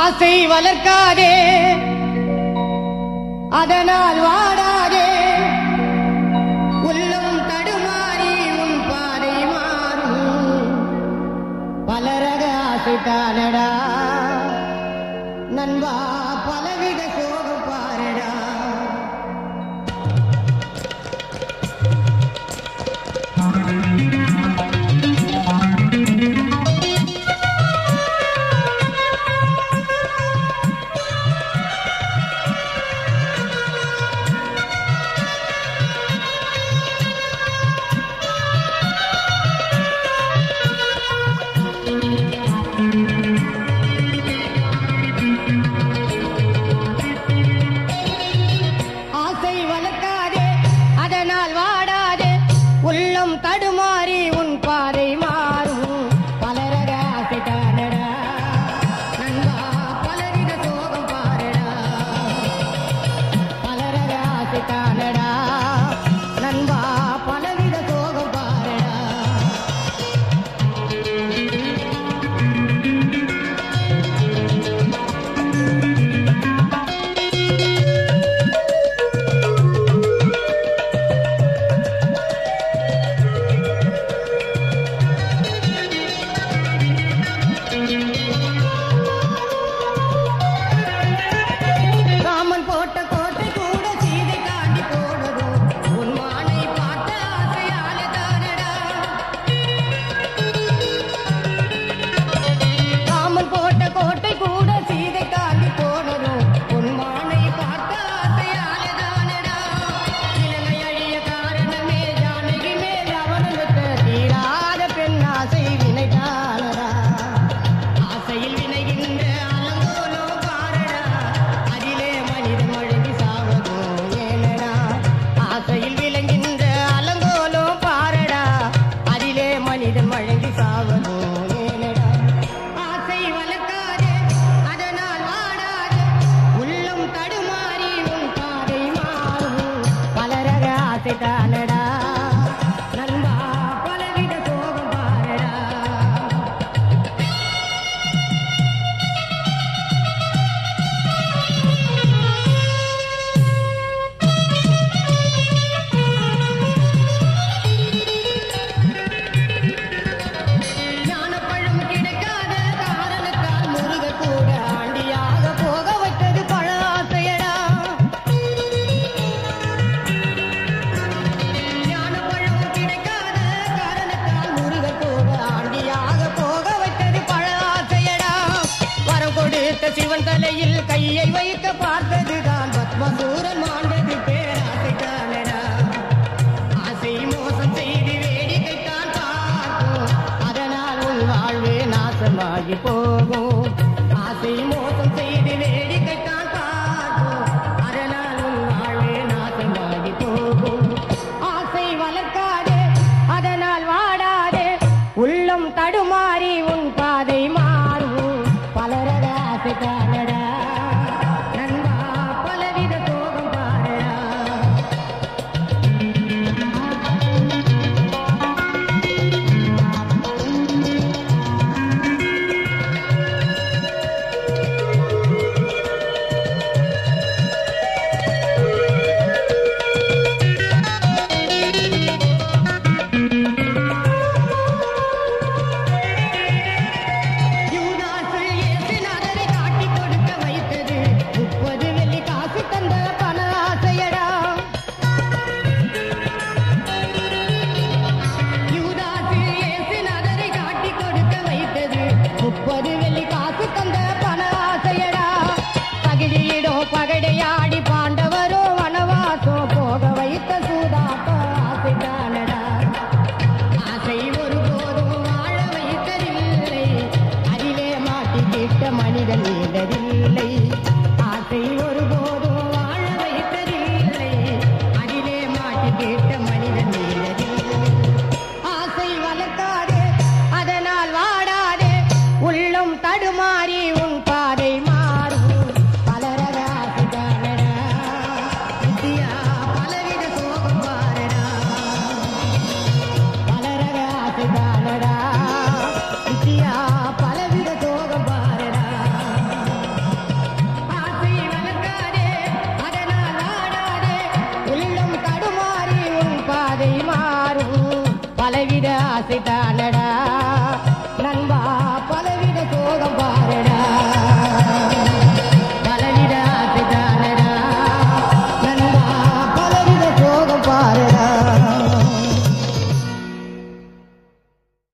ஆசை வளர்க்காதே அதனால் வாடாதே உள்ளம் தடுமாறி உன் பாதை மாறும் பலரக ஆசை தானடா நண்பா பலவித சோகம் பாரடா ஆசை வளர்க்காதே அதனால் வாடாதே உள்ளம் தடுமாறி உன் பாதை மாறும் பலரக ஆசை தானடா நண்பா பலவித சோகம் பாரடா பலரக ஆசை தானடா நண்பா பலவித சோகம் பாரடா ராமன் போட்ட கோட்டை கூட சீதை தாண்டி போனதும் உன் மானை பார்த்த ஆசையால தானடா ராமன் போட்ட கோட்டை கூட சீதை தாண்டி போனதும் உன் மானை பார்த்த ஆசையால தானடா இலங்கை அழிய காரணமே ஜானகி மேல் அவனுக்கு தீராத பெண் ஆசை வினைதானடா ஆசையில் வினைகின்ற அலங்கோலோ பாரடா அதிலே மனிதன் மழங்கி சாவதோ ஏனடா ஆசையில் விளங்கின்ற அலங்கோலோ பாரடா அதிலே மனிதன் மழங்கி சாவதோ ஏனடா ஆசை வளர்க்காதே அதனால் வாடாதே உள்ளம் தடுமாறி உன் பாதை மாறும் பலரக ஆசை தானடா நண்பா பலவித சோகம் பாரடா ஞானப்பழம் கிடைக்காத காரணத்தால் முருக கூட ஆண்டியாக போக வைத்தது பழ ஆசையடா ஞானப்பழம் கிடைக்காத காரணத்தால் முருக கூட ஆண்டியாக போக வைத்தது பழ ஆசையடா வரம் கொடுத்த சிவன் தலையில் கையை வைக்க பார்த்ததுதான் பத்மசூரன் மாண்டது பேராசை தானடா ஆசை மோசம் செய்து வேடிக்கைத்தான் பார்க்கும் அதனால் உன் வாழ்வே நாசமாகி போகும் ஆசை மோசம் செய்து வேடிக்கைத்தான் பார்க்கும் அதனால் உன் வாழ்வே நாசமாகி போகும் ஆசை வளர்க்காதே அதனால் வாடாதே உள்ளம் தடுமாறி உன் பாதை மாறும் பலரட ஆசை காணடா நண்பா பலவித சோகம் பாரடா யூதாசு இயேசுநாதரை காட்டிக் கொடுக்க வைத்தது முப்பது வெள்ளி காசு தந்த பண ஆசையடா யூதாசு இயேசுநாதரை காட்டிக் கொடுக்க வைத்தது முப்பது வெள்ளி காசு தந்த பண ஆசையடா பகிடியிடோ பகடையாடி பாண்டவரோ வனவாசோ போக வைத்த சூதாட்ட ஆசைதானடா ஆசை ஒருபோதும் வாழ வைத்ததில்லை அதிலே மாட்டிக்கிட்ட மனிதன் நீண்டதில்லை ஆசை ஒருபோதும் வாழ வைத்ததில்லை அதிலே மாட்டிக்கிட்ட மனிதன் நீண்டதில்லை ஆசை வளர்க்காதே அதனால் வாடாதே உள்ளம் தடுமாறி உன் பாதை மாறும் பலரக ஆசை தானடா வித்தியா பலவித சோகம் பாரடா பலரக ஆசை தானடா வித்தியா பலவித சோகம் பாரடா பலவித ஆசை தானடா